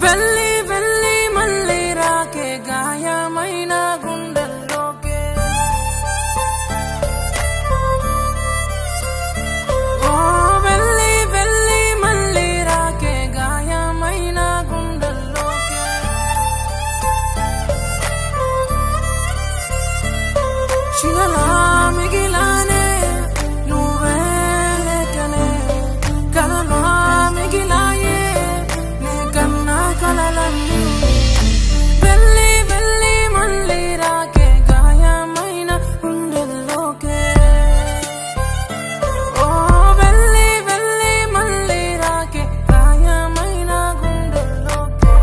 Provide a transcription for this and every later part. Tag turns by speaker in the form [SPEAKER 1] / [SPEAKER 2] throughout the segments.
[SPEAKER 1] వెళ్ళి వెళ్ళి మళ్ళీ రాకే గాయమైన గుండెల్లోకే ఓ వెళ్ళి వెళ్ళి మళ్ళీ రాకే గాయమైన గుండెల్లోకే శిలలా మిగిలానే నువ్వే లేకనే కలలా మిగిలాయే నే కన్నా కలలన్నీ వెళ్ళి వెళ్ళి మళ్ళీ రాకే గాయమైన గుండెల్లోకే ఓ వెళ్ళి వెళ్ళి మళ్ళీ రాకే గాయమైన గుండెల్లోకే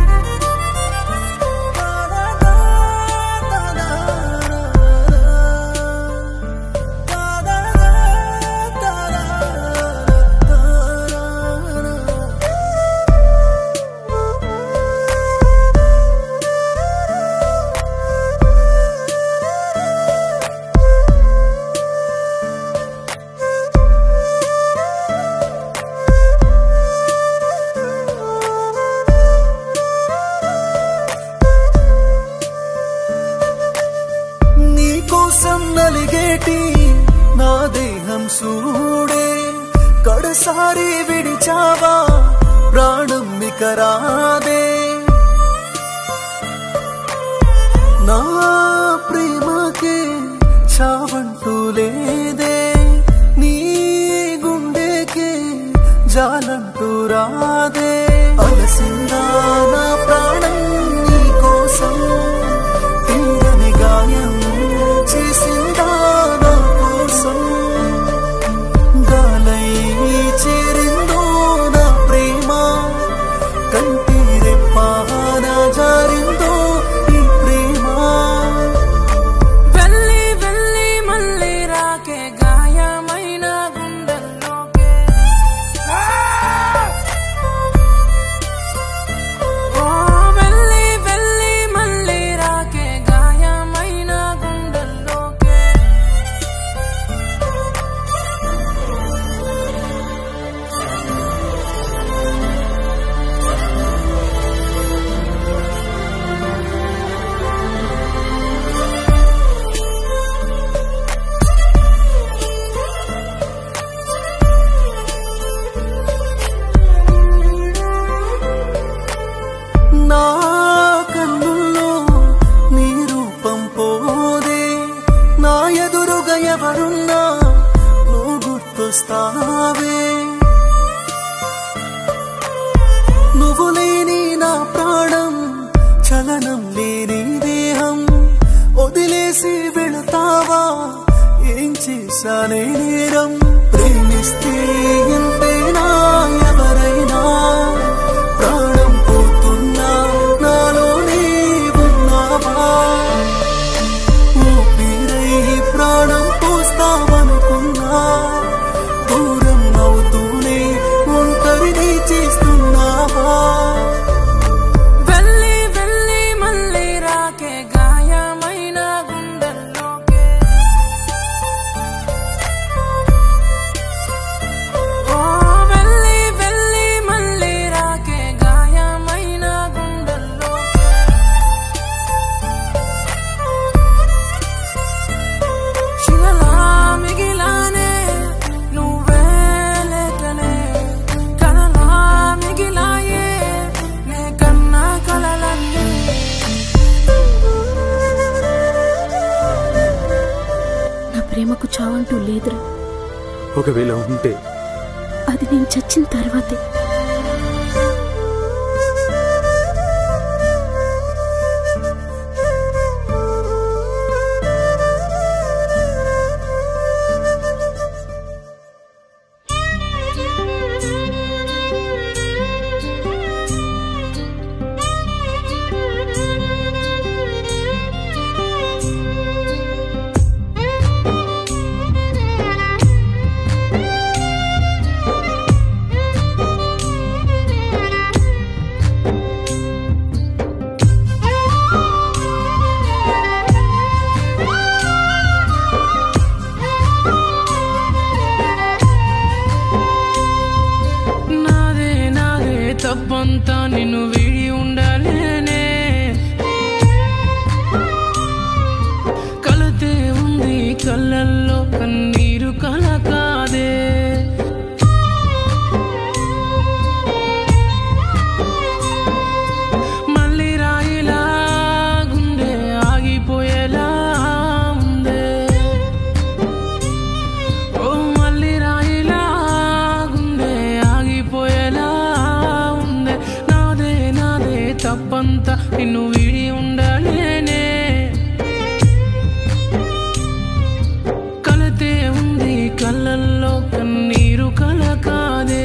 [SPEAKER 2] నీ కోసం నలిగేటి నా దేహం సూడే కడసారి విడిచావా ప్రాణం మికరాదే నా ప్రేమకే చావంటూ లేదే నీ గుండెకే జాలంటూ రాదే అలసిందా నా ప్రాణం నీ కోసం తీరని గాయం చేసిందా నా కోసం గాలై చేరిందో నా ప్రేమ కంటి రెప్పాన జారిందో ఈ ప్రేమ
[SPEAKER 1] వెళ్ళి వెళ్ళి మళ్ళీ రాకే గాయమైన గుండెల్లోకే ఓ వెళ్ళి వెళ్ళి మళ్ళీ రాకే గాయమైన గుండెల్లోకే
[SPEAKER 2] నా కన్నుల్లో నీ రూపం పోదే నా ఎదురుగా ఎవరున్నా నువ్వు గుర్తొస్తావే నువ్వు లేని నా ప్రాణం చలనం లేని దేహం వదిలేసి వెళతావా ఏం చేశానే నేరం ప్రేమిస్తే ఇంతేనా ఎవరైనా ప్రాణం పోతున్నా నాలోనే ఉన్నావా ఊపిరై ప్రాణం పోస్తావనుకున్నా దూరం అవుతూనే ఒంటరిని చేస్తున్నావా
[SPEAKER 1] వెళ్ళి వెళ్ళి మళ్ళీ రాకే గాయమైన గుండెల్లోకే ఓ వెళ్ళి వెళ్ళి మళ్ళీ రాకే గాయమైన గుండెల్లోకే శిలలా మిగిలానే నువ్వే లేకనే కలలా మిగిలాయే నే కన్నా కలలన్నీ
[SPEAKER 3] నా ప్రేమకు చావంటూ లేదురా
[SPEAKER 4] ఒకవేళ ఉంటే
[SPEAKER 3] అది నేను చచ్చిన తర్వాతే
[SPEAKER 5] ఆ
[SPEAKER 1] తప్పంతా నిన్ను వీడి ఉండలేనే కలతే ఉంది కళ్ళల్లో కన్నీరు కల కాదే మళ్ళీ రాయిలా గుండె ఆగిపోయేలా ఉందే ఓ మళ్ళీ రాయిలా గుండె ఆగిపోయేలా ఉందే నాదే నాదే తప్పంతా నిన్ను వీడి ఉండలేనే కలతే ఉంది కళ్ళల్లో కన్నీరు కల కాదే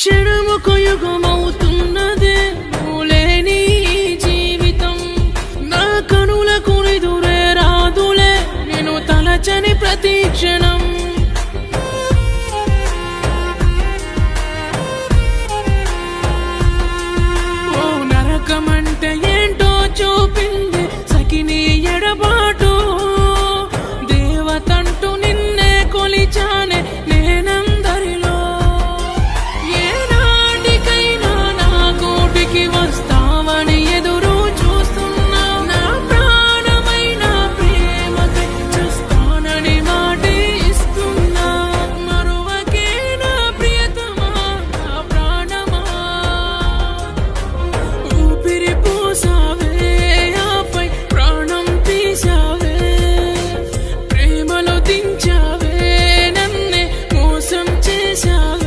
[SPEAKER 1] క్షణముకు యుగమవుతున్నదే నువ్వులేని ఈ జీవితం నా కనులకు నిదురే రాదులే నేను తలచని ప్రతి క్షణం ఓ నరకమంటే ఏంటో చూపింది సకిని ఎడబాటు దేవతంటూ నిన్నే కొలిచానే నేనందరిలో ఏనాటికైనా నా కోటికి వస్తావని ఎదురు చూస్తున్నా నా ప్రాణమైన ప్రేమకై చూస్తానని మాటి ఇస్తున్నా మరువకే నా ప్రియతమా నా ప్రాణమా ఊపిరి పోసావే ఆపై ప్రాణం తీసావే ప్రేమలో దించావే నన్నే మోసం చేశావే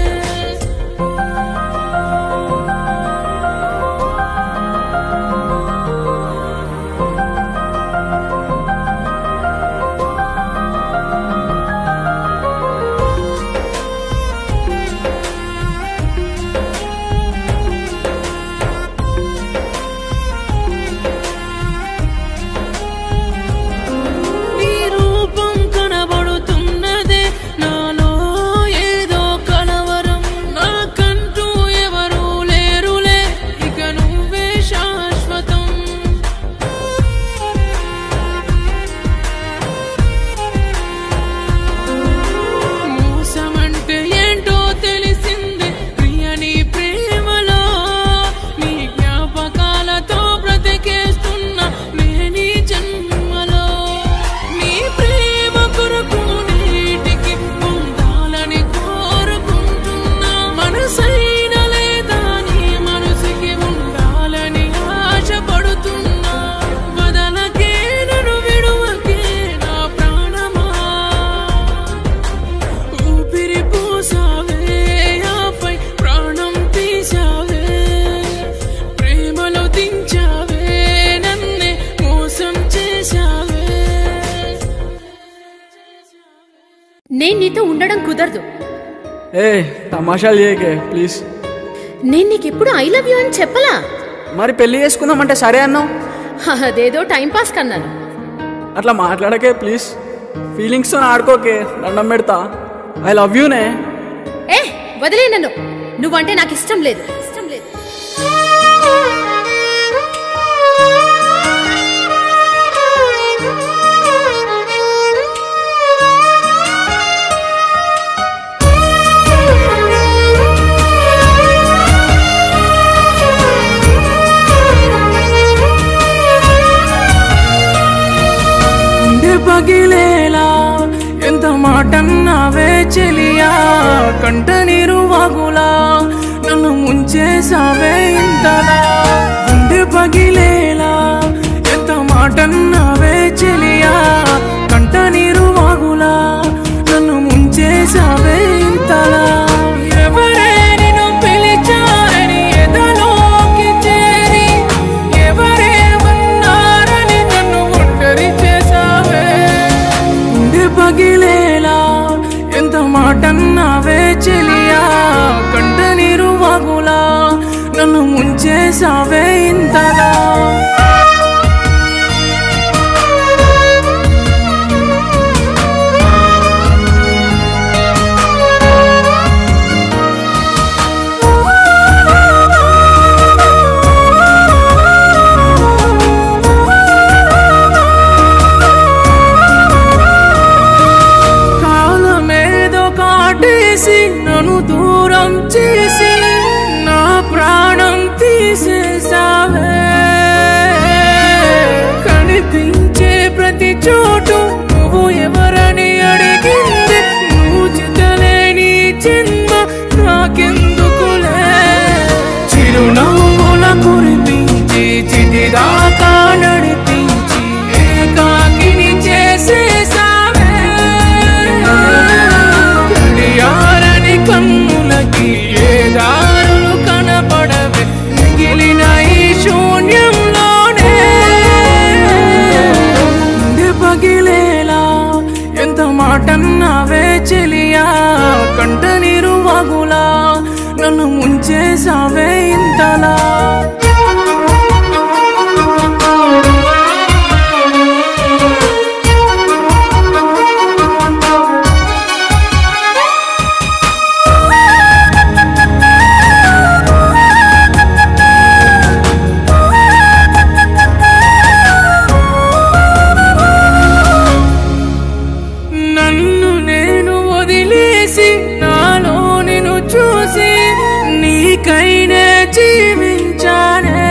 [SPEAKER 1] నీ రూపం కనబడుతున్నదే నాలో ఏదో కలవరం నాకంటూ ఎవరు లేరులే ఇక నువ్వే శాశ్వతం మోసమంటే ఏంటో తెలిసింది ప్రియ నీ ప్రేమలో నీ జ్ఞాపకాలతో బ్రతికేస్తున్నా నేనీ జన్మలో నీ ప్రేమ కొరకు నీటికి పొందాలని కోరుకుంటున్నా మనసైన లేదా నీ మనసుకి ఉండాలని ఆశపడుతున్నా వదలకే నన్ను విడువకే నా ప్రాణమా ఊపిరి పోసావే ఆపై ప్రాణం తీసావే ప్రేమలో దించావే నన్నే మోసం చేశావే
[SPEAKER 3] నేను నీతో ఉండడం కుదరదు
[SPEAKER 5] ఏ తమాషాలు చేయకే ప్లీజ్
[SPEAKER 3] నేను నీకెప్పుడు ఐ లవ్ యూ అని చెప్పలా
[SPEAKER 5] మరి పెళ్లి చేసుకుందామంటే సరే అన్నావు
[SPEAKER 3] అదేదో టైం పాస్ కన్నాను
[SPEAKER 5] అట్లా మాట్లాడకే ప్లీజ్ ఫీలింగ్స్తో ఆడుకోకే దండం పెడతా ఐ లవ్ యూనే
[SPEAKER 3] ఏ వదిలే నన్ను నువ్వంటే నాకు ఇష్టం లేదు ఇష్టం లేదు
[SPEAKER 1] గుండె పగిలేలా ఎంత మాటన్నావే చెలియా కంట నీరు వాగులా నన్ను ముంచేసావే ఇంతలా గుండె పగిలేలా ఎంత మాటన్నావే చెలియా కంట నీరు వాగులా నన్ను ముంచేసావే ఇంతలా ఎవరే నిన్ను పిలిచారని ఎదలోకి చేరి ఎవరే ఉన్నారని నన్ను ఒంటరి చేసావే గుండె పగిలేలా ఎంత మాటన్నావే చెలియా కంట నీరు వాగులా నన్ను ముంచేసావే ఇంతలా కాలమేదో కాటేసి నన్ను దూరం చేసి నా ప్రాణం తీసేసావే కనిపించే ప్రతి చోటు నువ్వు ఎవరని అడిగింది నువ్వు చితలేని జన్మ నాకెందుకులే చిరునవ్వుల కురిపించి చిటిదాకా నడిపించి ఏకాకిని చేసేసావే గడియారని కన్నులకి ఏ దారులు కనపడవే మిగిలిన ఈ శూన్యంలోనే గుండె పగిలేలా ఎంత మాటన్నావే చెలియా కంట నీరు వాగులా నన్ను ముంచేసావే ఇంతలా నన్ను నేను వదిలేసి నాలో నిన్ను చూసి నీకైనే జీవించానే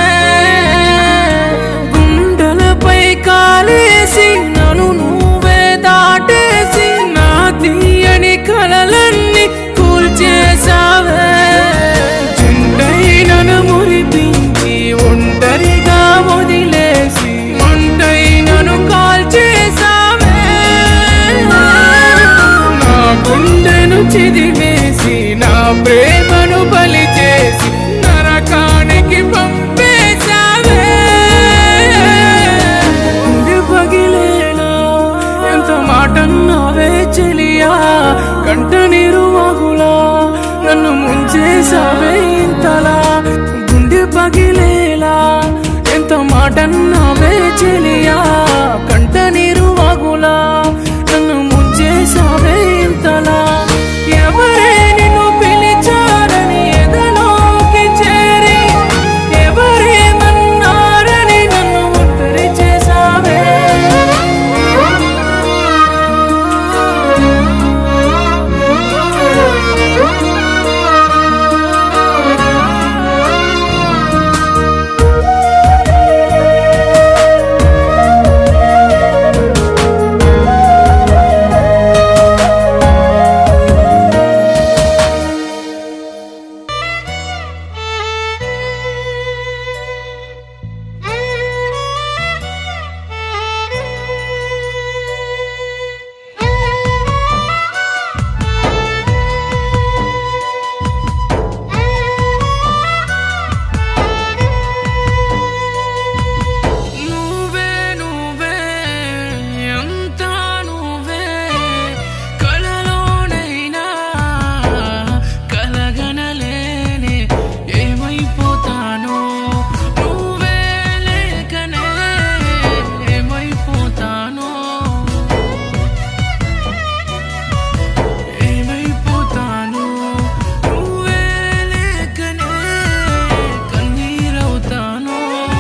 [SPEAKER 1] గుండెలపై కాలేసి నన్ను నువ్వే దాటేసి నా తీయని కలలన్నీ కూల్చేసావే జంటై నన్ను మురిపించి ఒంటరిగా వదిలేసి ఒంటై నన్ను కాల్చేసావే నా గుండెను చిదిమేసి నా ప్రేమను బలి చేసి నరకానికి పంపేశావే గుండె పగిలేలా ఎంత మాటన్నావే చెలియా కంట నీరు వాగులా నన్ను ముంచేసావే ఇంతలా గుండె పగిలేలా ఎంత మాటన్నావే చెలియా కంట నీరు వాగులా నన్ను ముంచేసావే ఇంతలా ఎవరే నిన్ను పిలిచారని ఎదలోకి చేరి ఎవరేమన్నారని నన్ను ఒంటరి చేసావే నువ్వే నువ్వే అంతా నువ్వే కలలోనైనా కలగనలేనే ఏమైపోతానో నువ్వే లేకనే ఏమైపోతానో ఏమైపోతానో నువ్వే లేకనే కన్నీరవుతానో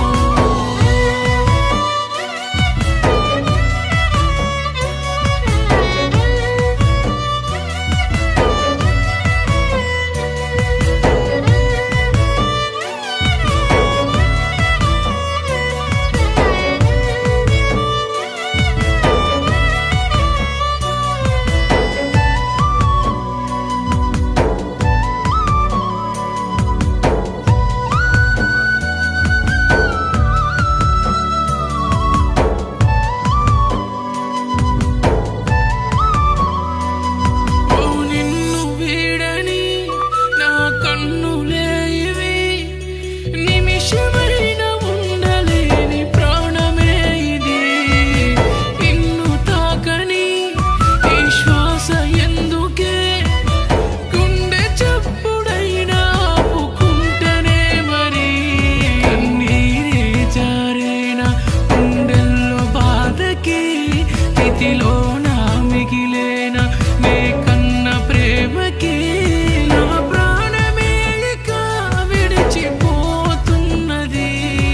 [SPEAKER 1] ఓ నిన్ను వీడని నా కన్నులే ఇవి నిమిషమైన ఉండలేని ప్రాణమే ఇది నిన్ను తాకని ఈ శ్వాస ఎందుకే గుండె చప్పుడైనా ఆపుకుంటనే మరి కన్నీరే జారేనా గుండెల్లో బాధకి తిథిలో నా మిగిలేనా నే కన్న ప్రేమకి నా ప్రాణమే ఇక విడిచిపోతున్నది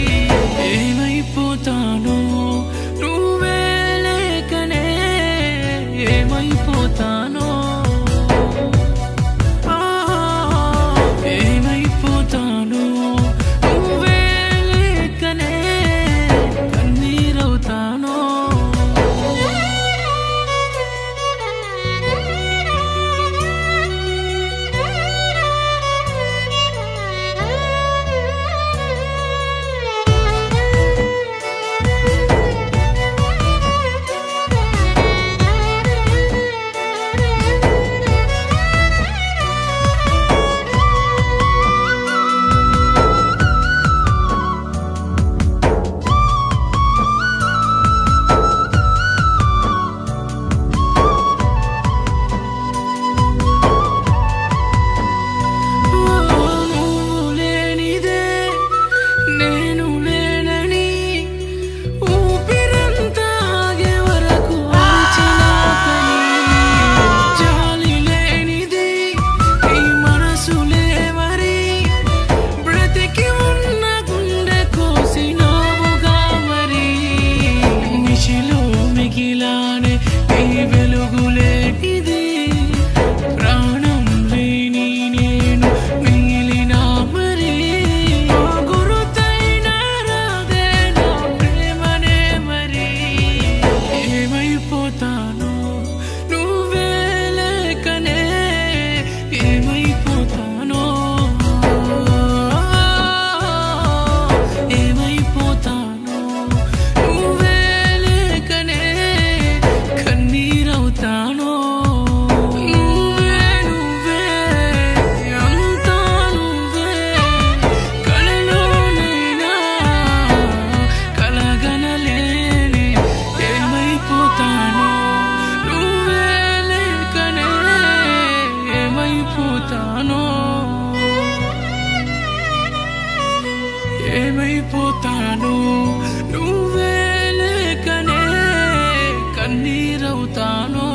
[SPEAKER 1] ఏమైపోతాను నువ్వే లేకనే ఏమైపోతానో ఆ, ఏమైపోతాను నువ్వే లేకనే కన్నీరవుతానో ఏమైపోతానో నువ్వే లేకనే ఏమైపోతానో ఏమైపోతానో నువ్వే లేకనే కన్నీరవుతానో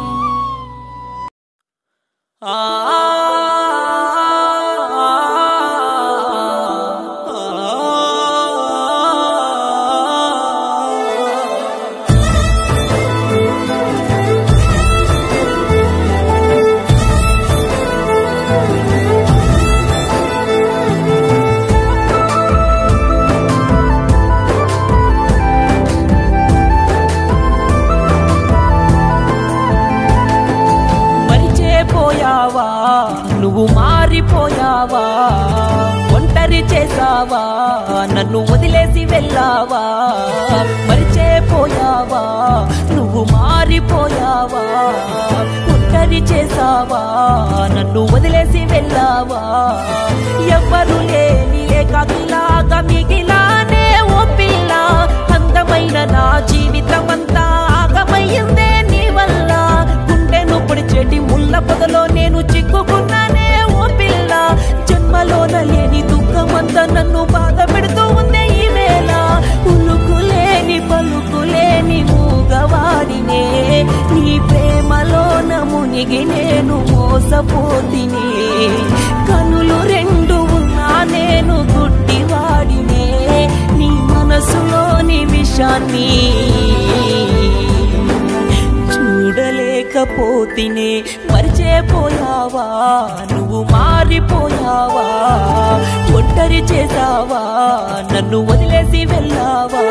[SPEAKER 6] మరిచేపోయావా నువ్వు మారిపోయావా ఒంటరి చేసావా నన్ను వదిలేసి వెళ్ళావా మరిచేపోయావా నువ్వు మారిపోయావా ఒంటరి చేసావా నన్ను వదిలేసి వెళ్ళావా ఎవ్వరు లేని ఏకాకిలాగా మిగిలానే ఓ పిల్ల అందమైన నా జీవితం అంతా ఆగమయ్యిందే నీ వల్ల గుండెను పొడిచేటి ముళ్ళ పొదలో నేను చిక్కుకున్నానే ఓ పిల్ల జన్మలోన లేని దుఃఖమంతా నన్ను బాధ పెడుతూ ఉందే ఈ వేళ ఉలుకులేని పలుకులేని మూగవాడినే నీ ప్రేమలోన మునిగి నేను మోసపోతిని కనులు రెండు ఉన్నా నేను గుడ్డివాడినే నీ మనసులోని విషాన్ని చూడలేకపోతినే మరిచేపోయావా నువ్వు మారిపోయావా ఒంటరి చేసావా నన్ను వదిలేసి వెళ్ళావా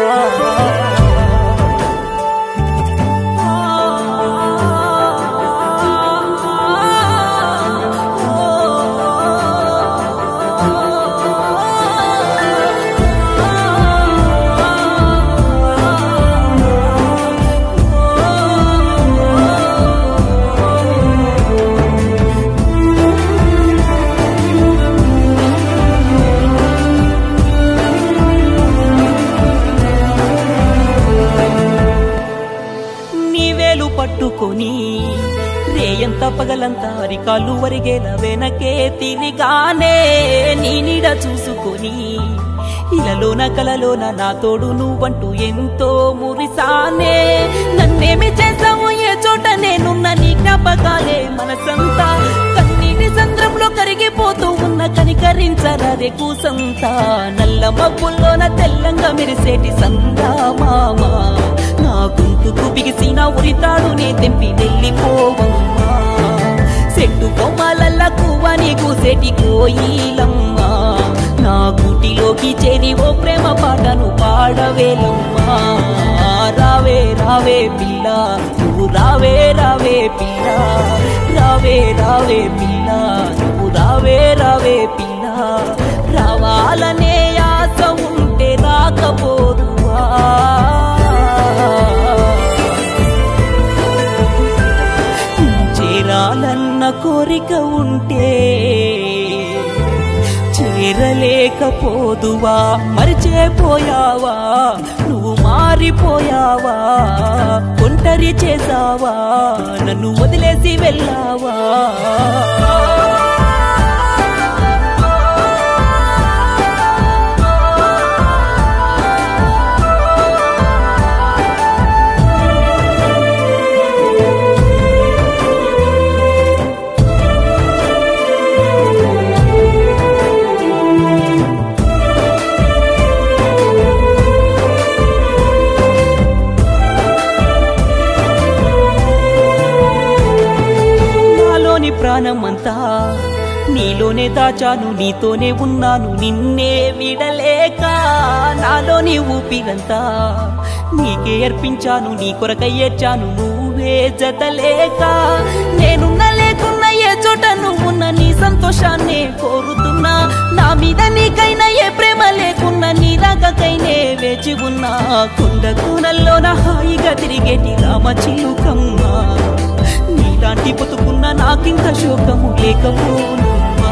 [SPEAKER 6] నీ వేలు పట్టుకొని రేయంత పగలంతా అరికాళ్ళు వరిగేల వెనకే తిరిగానే నీ నీడ చూసుకొని ఇలలోన కలలోన నా తోడు నువ్వంటూ ఎంతో మురిసానే నన్నేమి చేసావు ఏ చోట నేనున్న నీ జ్ఞాపకాలే మనసంతా కన్నీటి సంద్రంలో కరిగిపోతూ ఉన్న కనికరించరాదే కూసంతా నల్ల మబ్బుల్లోన తెల్లంగా మెరిసేటి సందా మామా నా గొంతుకు బిగిసిన ఉరితాడు నే తెంపి వెళ్ళిపోవమ్మా చెట్టు కొమ్మలల్ల కువ్వ నీకు సెటి కోయిలమ్మా నా గుటిలోకి చేరి ఓ ప్రేమ పాటను పాడవేలమ్మా రావే రావే పిల్ల నువ్వు రావే రావే పిల్ల రావే రావే పిల్ల నువ్వు రావే రావే పిల్ల రావాలనే ఆశ ఉంటే రాకపోదువా చేరాలన్న కోరిక ఉంటే చేరలేకపోదువా మరిచేపోయావా నువ్వు మారిపోయావా ఒంటరి చేసావా నన్ను వదిలేసి వెళ్ళావా నాలోని ప్రాణమంతా నీలోనే దాచాను నీతోనే ఉన్నాను నిన్నే విడలేక నాలోని ఊపిరంతా నీకే అర్పించాను నీ కొరకై ఏడ్చాను నువ్వే జతలేక నేనున్న లేకున్నా ఏ చోట నువ్వున్న నీ సంతోషాన్నే కోరుతున్నా నా మీద నీకైనా ఏ ప్రేమ లేకున్నా నీ రాకకైనే వేచి ఉన్నా కొండ కూనల్లోన హాయిగా తిరిగేటి రామ చిలుకమ్మా నీలాంటి బతుకున్న నాకింక శోకము లేకపోనుమ్మా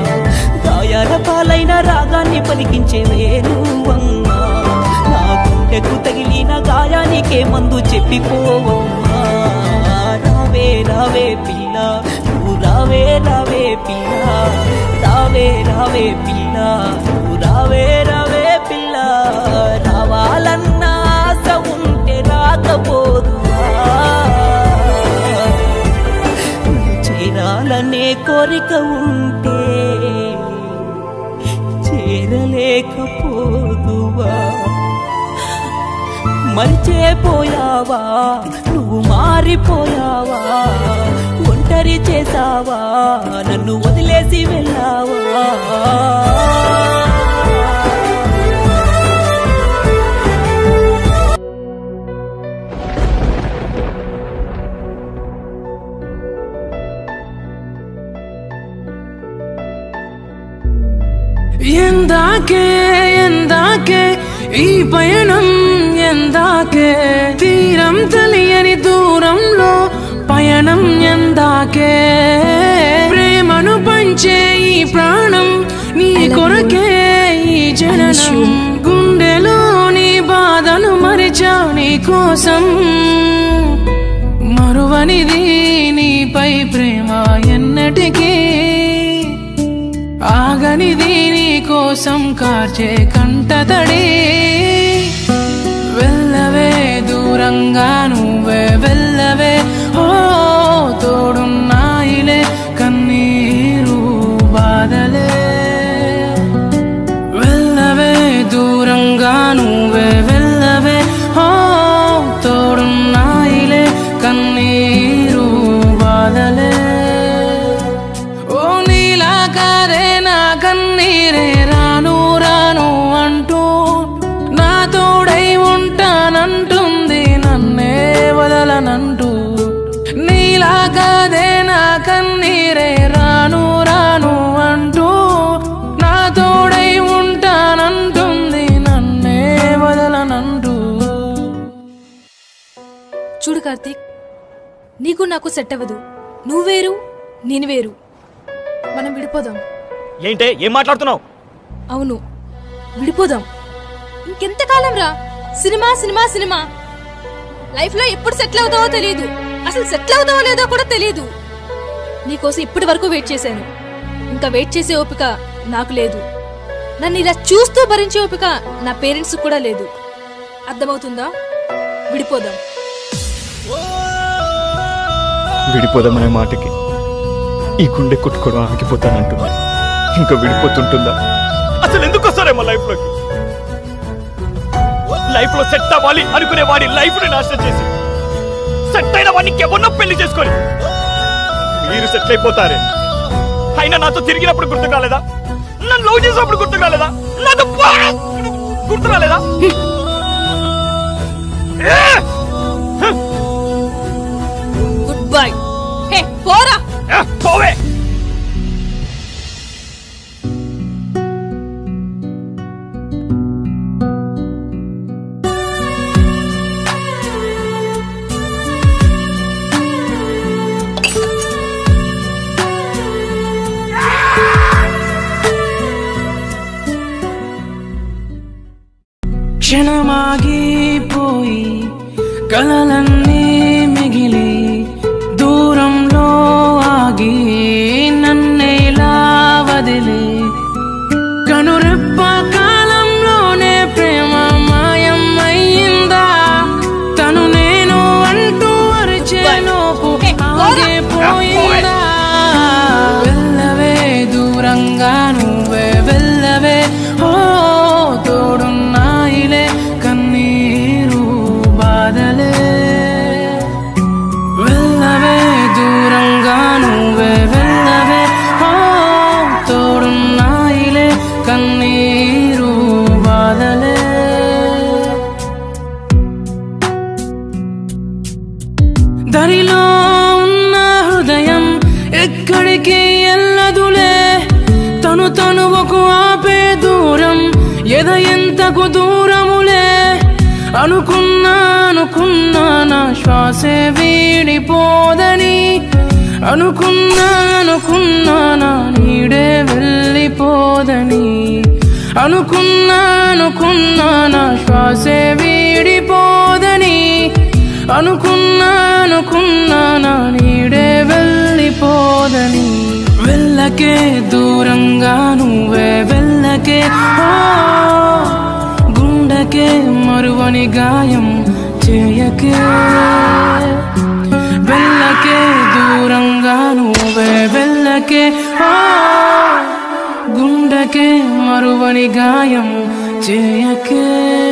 [SPEAKER 6] గాయాల పాలైన రాగాన్ని పలికించే వేణువమ్మా నా గుండె గుండెకు తగిలిన గాయానికే మందు చెప్పిపోవమ్మా రావే రావే పిల్ల నువ్వు రావే రావే పిల్ల రావే రావే పిల్ల నువ్వు రావే రావే పిల్ల రావాలన్న ఆశ ఉంటే రాకపోదువా నువ్వు చేరాలనే కోరిక ఉంటే చేరలేకపోదువా మరిచేపోయావా నువ్వు మారిపోయావా ఒంటరి చేసావా నన్ను వదిలేసి వెళ్ళావా
[SPEAKER 1] ఎందాకే ఎందాకే ఈ పయనం ఎందాకే తీరం తెలియని దూరంలో పయనం ఎందాకే ప్రేమను పంచే ఈ ప్రాణం నీ కొరకే ఈ జననం గుండెలోని బాధను మరిచా నీ కోసం మరువనిది నీపై ప్రేమ ఎన్నటికీ ఆగనిది నీ కోసం కార్చే కంటతడి వెళ్ళవే దూరంగా నువ్వే వెళ్ళవే ఓ తోడున్నాయిలే కన్నీరు బాధలే వెళ్ళవే దూరంగా నువ్వే వెళ్ళవే ఓ తోడున్నాయిలే కన్నీరు బాధలే ఓ నీలా కాదే నా కన్నీరే రాను రాను అంటూ నా తోడై ఉంటానంటుంది నన్నే వదలనంటూ నీలా కాదే నా కన్నీరే రాను రాను అంటూ నా తోడై ఉంటానంటుంది నన్నే వదలనంటూ
[SPEAKER 3] చూడు కార్తీక్ నీకు నాకు సెట్ అవ్వదు నువ్వు వేరు నేను వేరు మనం విడిపోదాం
[SPEAKER 7] ఏంటే ఏం మాట్లాడుతున్నావు
[SPEAKER 3] అవును విడిపోదాం ఇంకెంతకాలం రా సినిమా సినిమా సినిమా లైఫ్ లో ఎప్పుడు సెటిల్ అవుతావో తెలియదు అసలు సెటిల్ అవుతావో లేదో కూడా తెలియదు నీకోసం ఇప్పటి వరకు వెయిట్ చేశాను ఇంకా వెయిట్ చేసే ఓపిక నాకు లేదు నన్ను ఇలా చూస్తూ భరించే ఓపిక నా పేరెంట్స్ కూడా లేదు అర్థమవుతుందా విడిపోదాం
[SPEAKER 7] విడిపోదామనే మాటకి ఈ గుండె కొట్టుకోవడం ఆగిపోతానంటుంది ఇంకా విడిపోతుంటుందా అసలు ఎందుకు వస్తారే మా లైఫ్ లోకి లైఫ్ లో సెట్ అవ్వాలి అనుకునే వాడి లైఫ్ ని నాశనం చేసి సెట్ అయిన వాడిని ఎవరినో పెళ్లి చేసుకొని మీరు సెటిల్ అయిపోతారే అయినా నాతో తిరిగినప్పుడు గుర్తు కాలేదా నన్ను లవ్ చేసినప్పుడు గుర్తు కాలేదా నాతో పా- గుర్తు రాలేదా ఏ!
[SPEAKER 3] గుడ్ బై హే పోరా
[SPEAKER 7] ఏ, పోవే
[SPEAKER 1] క్షణమాగిపోయి కలలన్నీ మిగిలి దూరంలో ఆగి నన్నేలా వదిలి కనురెప్ప కాలంలోనే ప్రేమ మాయం అయ్యిందా తను నేను అంటూ అరిచేలోపు ఆగిపోయిందా వెళ్ళవే దూరంగా నువ్వే వెళ్ళవే ఓ తోడున్నాయిలే కన్నీరు బాధలే వెళ్ళవే దూరంగా నువ్వే వెళ్ళవే ఓ తోడున్నాయిలే కన్నీరు బాధలే దరిలో ఉన్న హృదయం ఎక్కడికి ఎల్లదులే తను తనువకు ఆపే దూరం ఎద ఎంతకు దూరములే అనుకున్నా అనుకున్నా నా శ్వాసే వీడిపోదని అనుకున్నా అనుకున్నా నా నీడే వెళ్ళిపోదని అనుకున్నా అనుకున్నా నా శ్వాసే వీడిపోదని అనుకున్నా అనుకున్నా నా నీడే వెళ్ళిపోదని వెళ్ళకే దూరంగా నువ్వే వెళ్ళకే ఓ, గుండెకే మరువని గాయం చేయకే వెళ్ళకే దూరంగా నువ్వే వెళ్ళకే ఓ, గుండెకే మరువని గాయం చేయకే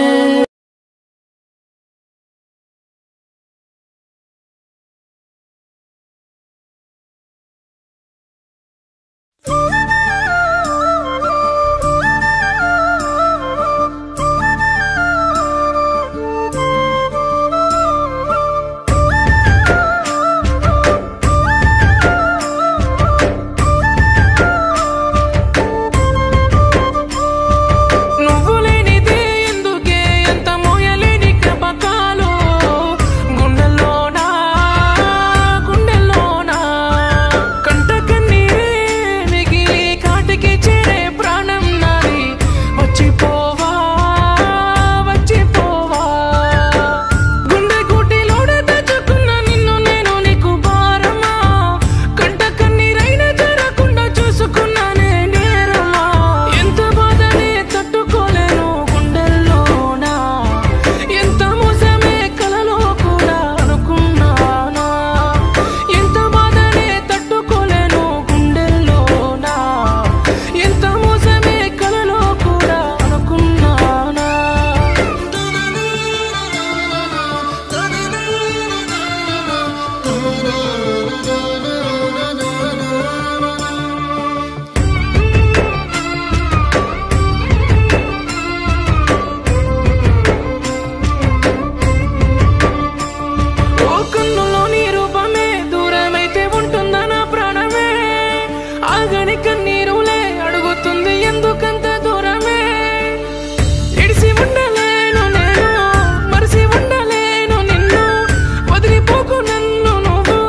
[SPEAKER 1] నువ్వు లేనిదే ఎందుకే ఎంత మోయలేని జ్ఞాపకాలు గుండెల్లోనా గుండెల్లోనా కంట కన్నీరే మిగిలి కాటికి చేరే ప్రాణం నాది వచ్చిపోవా వచ్చిపోవా గుండె గుటిలోడ తెచ్చుకున్న నిన్ను నేను నీకు భారమా కంట కన్నీరైన జరగకుండా చూసుకున్నానే నేరమా ఎంత బాధనే తట్టుకోలేను గుండెల్లోనా ఎంత మోసమే కలలో కూడా అనుకున్నానా ఎంత బాధనే తట్టుకోలేను గుండెల్లోనా ఎంత మోసమే కలలో కూడా అనుకున్నానా ఓ కన్నులో నీ రూపమే దూరమైతే ఉంటుందా నా ప్రాణమే ఆగని కన్నీరులే అడుగుతుంది ఎందుకంత దూరమే ఇడిసి ఉండలేను నేను మరిసి ఉండలేను నిన్ను వదిలిపోకు నన్ను నువ్వు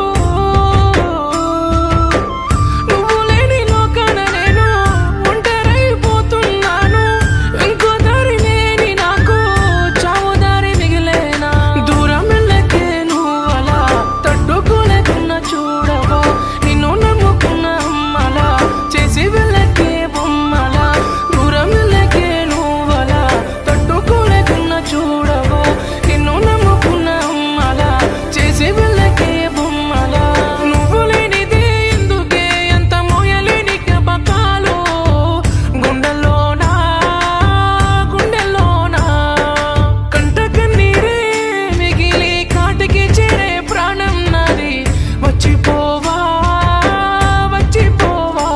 [SPEAKER 1] నువ్వు లేని లోకాన నేను ఒంటరైపోతున్నాను ఇంకో దారి లేని నాకు చావు దారి మిగిలేనా దూరం వెళ్ళకే నువ్వు అలా తట్టుకోలేకున్నా చూడవా నిన్ను నమ్ముకున్న అమ్మలా చేసి వెళ్ళకే బొమ్మలా దూరం వెళ్ళకే నువ్వు అలా తట్టుకోలేకున్నా చూడవా నిన్ను నమ్ముకున్న అమ్మలా చేసి వెళ్ళకే బొమ్మలా నువ్వు లేనిదే ఎందుకే ఎంత మోయలేని జ్ఞాపకాలు గుండెల్లోనా గుండెల్లోనా కంట కన్నీరే మిగిలి కాటికి చేరే ప్రాణం నాది వచ్చిపోవా వచ్చిపోవా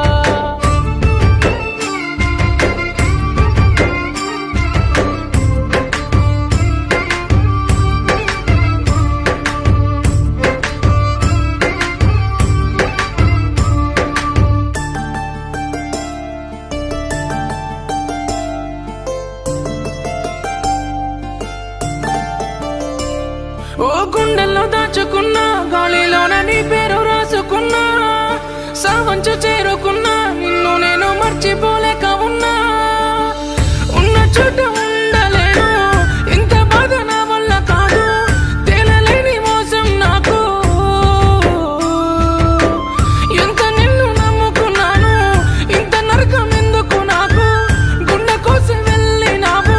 [SPEAKER 1] ఓ గుండెల్లో దాచుకున్నా గాలిలోన నీ పేరు రాసుకున్నా సావంచు చేరుకున్నా నిన్ను నేను మర్చిపోలేక ఉన్నా ఉన్న చోట ఉండలేను ఇంత బాధ నా వల్ల కాదు తేలలేని మోసం నాకు ఎంత నిన్ను నమ్ముకున్నాను ఇంత నరకం ఎందుకు నాకు గుండె కోసం వెళ్ళినావు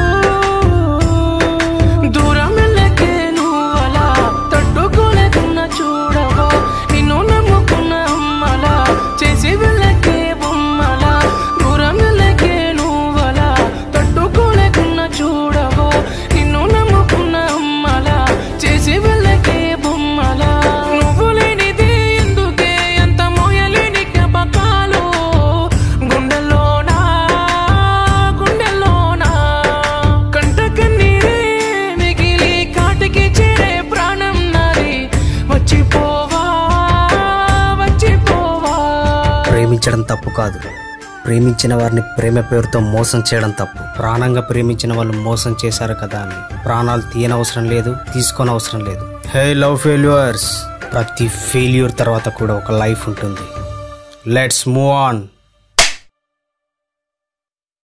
[SPEAKER 1] దూరం వెళ్ళకే నువ్వు అలా తట్టుకోలేకున్నా చూడవా నిన్ను నమ్ముకున్న అమ్మలా చేసి వెళ్ళకే బొమ్మలా దూరం వెళ్ళకే నువ్వు అలా తట్టుకోలేకున్నా చూడవా నిన్ను నమ్ముకున్న అమ్మలా చేసి వెళ్ళకే బొమ్మలా నువ్వు లేనిదే ఎందుకే ఎంత మోయలేని జ్ఞాపకాలు గుండెల్లోనా గుండెల్లోనా కంట కన్నీరే మిగిలి కాటికి చేరే ప్రాణం నాది వచ్చిపోవా వచ్చిపోవా
[SPEAKER 8] ప్రేమించడం తప్పు కాదు ప్రేమించిన వారిని ప్రేమ పేరుతో మోసం చేయడం తప్పు ప్రాణంగా ప్రేమించిన వాళ్ళు మోసం చేశారు కదా అని ప్రాణాలు తీయనవసరం లేదు తీసుకోనవసరం లేదు హే లవ్ ఫెయిల్యూర్స్ ప్రతి ఫెయిల్యూర్ తర్వాత కూడా ఒక లైఫ్ ఉంటుంది లెట్స్ మూవ్ ఆన్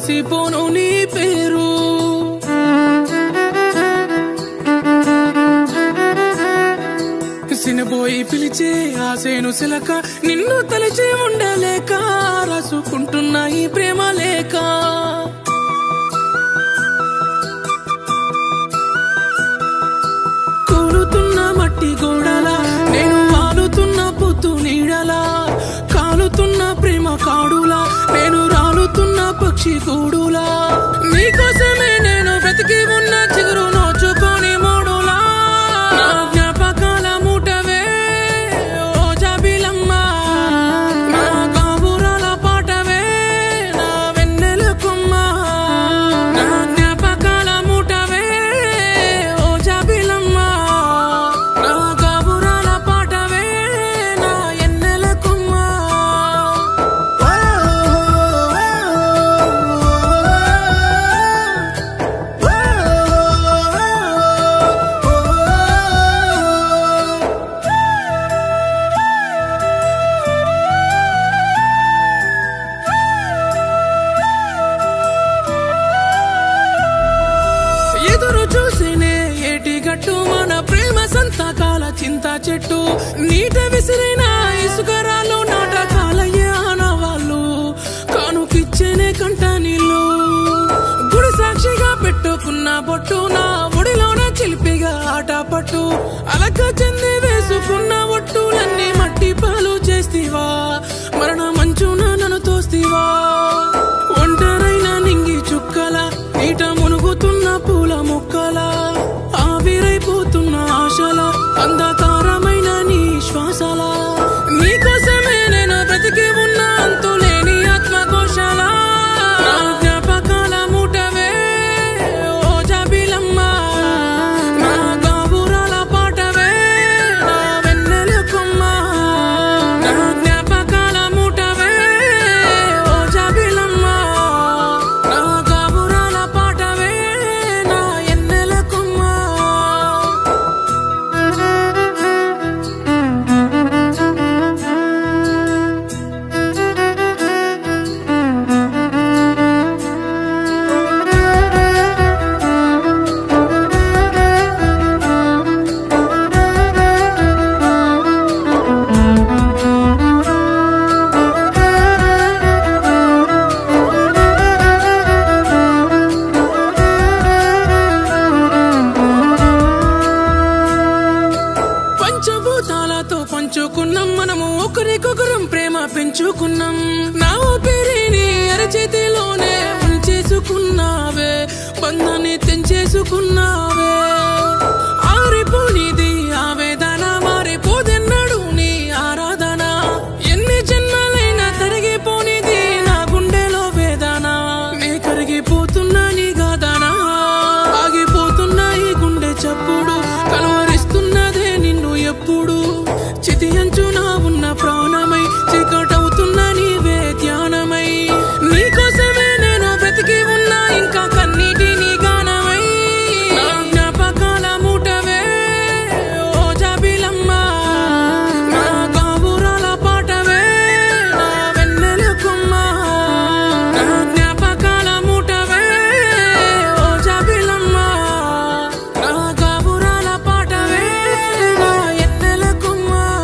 [SPEAKER 1] మరిసిపోను నీ పేరు సినబోయి పిలిచే ఆసేను సిలక నిన్ను తలిచి ఉండలేక రాసుకుంటున్నా ఈ ప్రేమ లేక కూలుతున్న మట్టి గోడలా నేను వాలుతున్న పొత్తు నీడలా కాలుతున్న ప్రేమ కాడులా నేను రాలుతున్న పక్షి కూడులా నీకోసమే నేను బ్రతికి ఉన్న చిగురు నోచుకొని మూడులా నా జ్ఞాపకాల మూటవే ఓ జాబిలమ్మ నా కాబూరాల పాటవే నా వెన్నెల కొమ్మ నా జ్ఞాపకాల మూటవే ఓ జాబిలమ్మ నా కాబూరాల పాటవే నా ఎన్నెల కొమ్మ ఎదురు చూసినే ఏటి గట్టు మన ప్రేమ సంతకాల చింత చెట్టు నీట విసిరిన ఇసుకరాలు నాటకాలయ్యే ఆనవాళ్ళు కానుకిచ్చేనే కంట నీళ్ళు గుడి సాక్షిగా పెట్టుకున్న బొట్టు నా ఒడిలోన చిలిపిగా ఆట పట్టు అలక చెంది వేసుకున్న ఒట్టులన్నీ మట్టి పాలు చేస్తీవా మరణ మంచున నన్ను తోస్తీవా ఒంటరైన నింగి చుక్కల నీట మునుగుతున్న పూల మొక్కల ఆవిరైపోతున్న ఆశల అంధకారమైన నీ శ్వాసల నీకోసమే నేను బ్రతికి ఉన్న అంతులేని ఆత్మకోశాల నా జ్ఞాపకాల మూటవే ఓ జాబిలమ్మ నా గాబురాల పాటవే నా వెన్నెల కొమ్మ నా జ్ఞాపకాల మూటవే ఓ జాబిలమ్మ నా గాబురాల పాటవే నా ఎన్నెల కొమ్మ పంచభూతాలతో పంచుకున్నాం మనము ఒకరికొకరం ప్రేమ పెంచుకున్నాం నా ఊపిరిని అరచేతిలోనే చేసుకున్నావే బంధాన్ని తెంచేసుకున్నావే ఆరిపోనిది ఆవేదన మారిపోదెన్నడు నీ ఆరాధన ఎన్ని జన్మలైనా తరిగిపోనిది నా గుండెలో వేదన నే కరిగిపోతున్నా నీ గాదనా ఆగిపోతున్నా ఈ గుండె చప్పుడు కలవరిస్తున్నదే నిన్ను ఎప్పుడు చితి అంచున ఉన్న ప్రాణమై చీకటవుతున్న నీవే ధ్యానమై నీకోసమే నేను బ్రతికి ఉన్నా ఇంకా కన్నీటిని గానమై నా జ్ఞాపకాల మూటవే ఓ జాబిలమ్మ నా కాబూరాల పాటవే నా వెన్నెల కొమ్మ నా జ్ఞాపకాల మూటవే ఓ జాబిలమ్మ నా కాబూరాల పాటవే నా ఎన్నెల కొమ్మ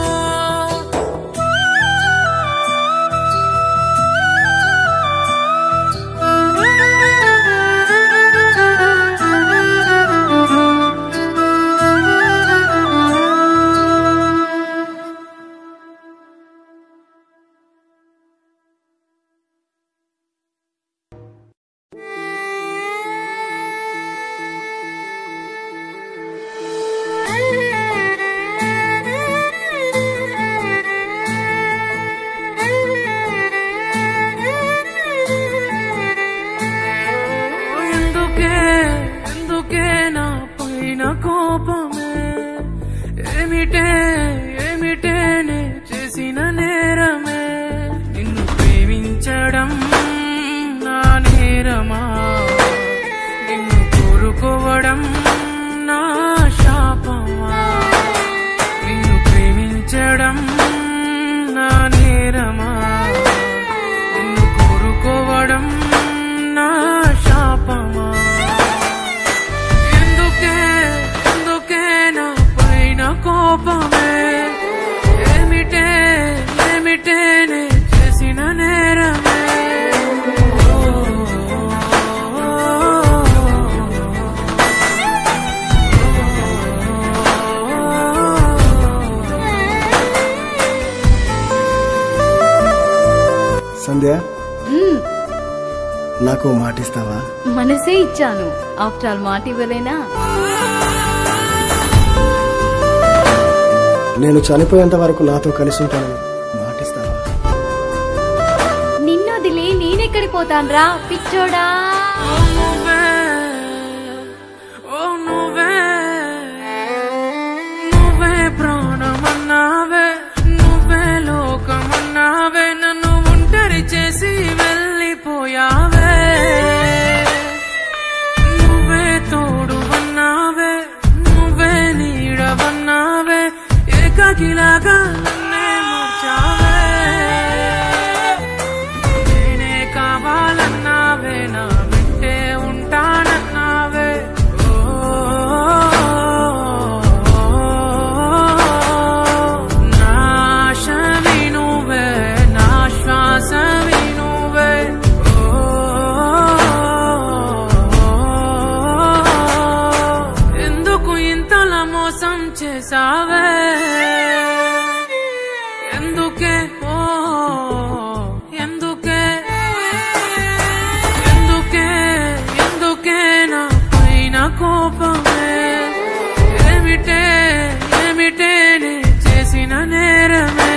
[SPEAKER 1] ఎందుకే ఎందుకే నా పైన కోపమే ఏమిటే ఏమిటే నే చేసిన నేరమే నిన్ను ప్రేమించడం నా నేరమా నిన్ను కోరుకోవడం నా శాపమా నిన్ను ప్రేమించడం నా నేరమా నిన్ను కోరుకోవడం నా కోపమే ఏమిటే ఏమిటే నే చేసిన నేరమే
[SPEAKER 9] సంధ్య నాకు ఓ మాట ఇస్తావా
[SPEAKER 10] మనసే ఇచ్చాను ఆఫ్టర్ ఆల్ మాట ఇవ్వలేనా
[SPEAKER 9] నేను చనిపోయేంత వరకు నాతో కలిసి ఉంటానని మాటిస్తావా
[SPEAKER 10] నిన్ను వదిలి నేనెక్కడికి పోతాన్రా పిచ్చోడా
[SPEAKER 1] నువ్వే ఓ నువ్వే నువ్వే ప్రాణమన్నావే నువ్వే లోకమన్నావే నన్ను ఒంటరి చేసి వెళ్ళిపోయావే నువ్వే తోడు అన్నావే నువ్వే నీడవన్నావే ఏకాకిలాగా నన్నే మార్చావే నేనే కావాలన్నావే నా వింటే ఉంటానన్నావే ఓ, నా ఆశవి నువ్వే నా శ్వాసవి నువ్వే ఓ, ఎందుకు ఇంతలా మోసం చేసావే ఎందుకే ఓ ఎందుకే ఎందుకే ఎందుకే నా పైన కోపమే ఏమిటే ఏమిటే నే చేసిన నేరమే